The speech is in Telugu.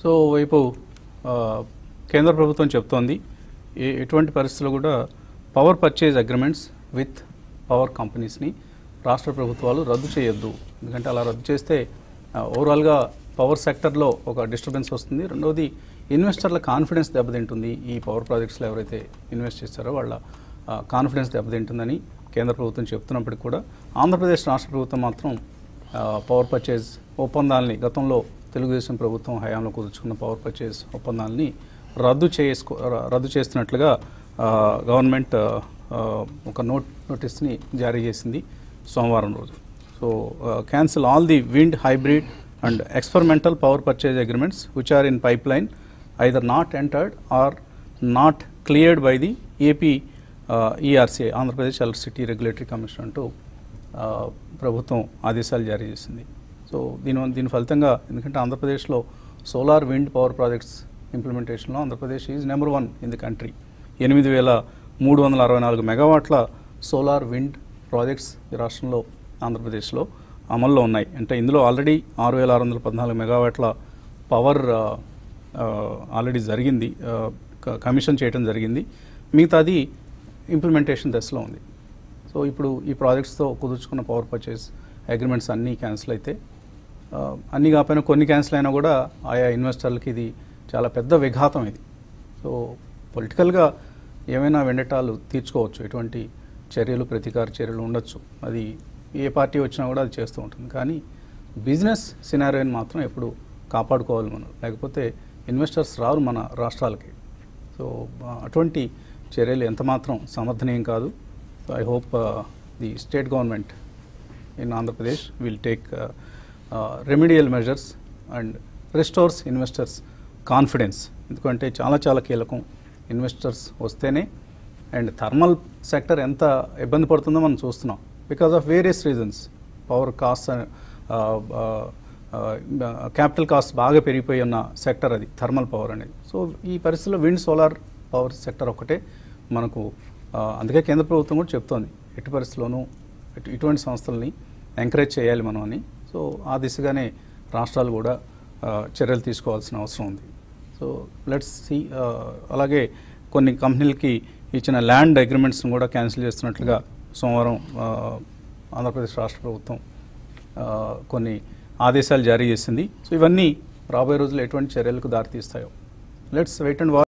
సో వైపు ఆ, కేంద్ర ప్రభుత్వం చెప్తోంది ఏ ఎటువంటి పరిస్థితుల్లో కూడా power purchase agreements with power కంపెనీస్ని రాష్ట్ర ప్రభుత్వాలు రద్దు చేయొద్దు ఎందుకంటే అలా రద్దు చేస్తే ఆ, ఓవరాల్గా పవర్ సెక్టర్లో ఒక డిస్టర్బెన్స్ వస్తుంది రెండవది ఇన్వెస్టర్ల కాన్ఫిడెన్స్ దెబ్బతింటుంది ఈ పవర్ ప్రాజెక్ట్స్లో ఎవరైతే ఇన్వెస్ట్ చేస్తారో వాళ్ళ ఆ, కాన్ఫిడెన్స్ దెబ్బతింటుందని కేంద్ర ప్రభుత్వం చెప్తున్నప్పటికీ కూడా ఆంధ్రప్రదేశ్ రాష్ట్ర ప్రభుత్వం మాత్రం ఆ, పవర్ పర్చేజ్ ఒప్పందాలని గతంలో తెలుగుదేశం ప్రభుత్వం హయాంలో కుదుర్చుకున్న పవర్ పర్చేజ్ ఒప్పందాలని రద్దు చేసుకో ర- రద్దు చేస్తున్నట్లుగా ఆ, గవర్నమెంట్ ఆ, ఆ, ఒక నోట్ నోటీస్ని జారీ చేసింది సోమవారం రోజు so cancel all the wind hybrid and experimental power purchase agreements which are in pipe line either not entered are not cleared by the AP ఈఆర్సీఐ Andhra Pradesh electricity regulatory commission అంటూ ఆ, ప్రభుత్వం ఆదేశాలు జారీ చేసింది సో దీని వల్ల- దీని ఫలితంగా ఎందుకంటే ఆంధ్రప్రదేశ్లో solar wind power projects ఇంప్లిమెంటేషన్లో Andhra Pradesh is number one in the country ఎనిమిది వేల మూడు వందల అరవై నాలుగు మెగావాట్ల సోలార్ విండ్ ప్రాజెక్ట్స్ ఈ రాష్ట్రంలో ఆంధ్రప్రదేశ్లో అమల్లో ఉన్నాయి అంటే ఇందులో ఆల్రెడీ ఆరు వేల ఆరు వందల పద్నాలుగు మెగావాట్ల పవర్ ఆ, ఆ, ఆల్రెడీ జరిగింది ఆ, క- కమిషన్ చేయడం జరిగింది మిగతాది ఇంప్లిమెంటేషన్ దశలో ఉంది సో ఇప్పుడు ఈ ప్రాజెక్ట్స్తో కుదుర్చుకున్న పవర్ పర్చేస్ అగ్రిమెంట్స్ అన్నీ క్యాన్సిల్ అయితే ఆ, అన్నీ కాకపోయినా కొన్ని క్యాన్సిల్ అయినా కూడా ఆయా ఇన్వెస్టర్లకి ఇది చాలా పెద్ద విఘాతం ఇది సో పొలిటికల్గా ఏమైనా వెండటాలు తీర్చుకోవచ్చు ఎటువంటి చర్యలు ప్రతీకార చర్యలు ఉండొచ్చు అది ఏ పార్టీ వచ్చినా కూడా అది చేస్తూ ఉంటుంది కానీ బిజినెస్ సినారియోని మాత్రం ఎప్పుడు కాపాడుకోవాలి మనం లేకపోతే ఇన్వెస్టర్స్ రారు మన రాష్ట్రాలకి సో ఆ, అటువంటి చర్యలు ఎంతమాత్రం సమర్థనీయం కాదు so I hope the state government in Andhra Pradesh will take remedial measures and restores investors confidence ఎందుకంటే చాలా చాలా కీలకం ఇన్వెస్టర్స్ వస్తేనే అండ్ థర్మల్ సెక్టర్ ఎంత ఇబ్బంది పడుతుందో మనం చూస్తున్నాం because of various reasons power cost capital cost బాగా పెరిగిపోయి ఉన్న సెక్టర్ అది థర్మల్ పవర్ అనేది సో ఈ పరిస్థితుల్లో విండ్ సోలార్ పవర్ సెక్టర్ ఒకటే మనకు ఆ, అందుకే కేంద్ర ప్రభుత్వం కూడా చెప్తోంది ఎట్టి పరిస్థితుల్లోనూ ఇటు- ఇటువంటి సంస్థల్ని ఎంకరేజ్ చేయాలి మనం అని సో ఆ దిశగానే రాష్ట్రాలు కూడా ఆ, చర్యలు తీసుకోవాల్సిన అవసరం ఉంది సో లెట్స్ సి అలాగే కొన్ని కంపెనీలకి ఇచ్చిన ల్యాండ్ అగ్రిమెంట్స్ని కూడా క్యాన్సిల్ చేస్తున్నట్లుగా సోమవారం ఆ, ఆంధ్రప్రదేశ్ రాష్ట్ర ప్రభుత్వం ఆ, కొన్ని ఆదేశాలు జారీ చేసింది సో ఇవన్నీ రాబోయే రోజుల్లో ఎటువంటి చర్యలకు దారితీస్తాయో లెట్స్ వెయిట్ అండ్ వాచ్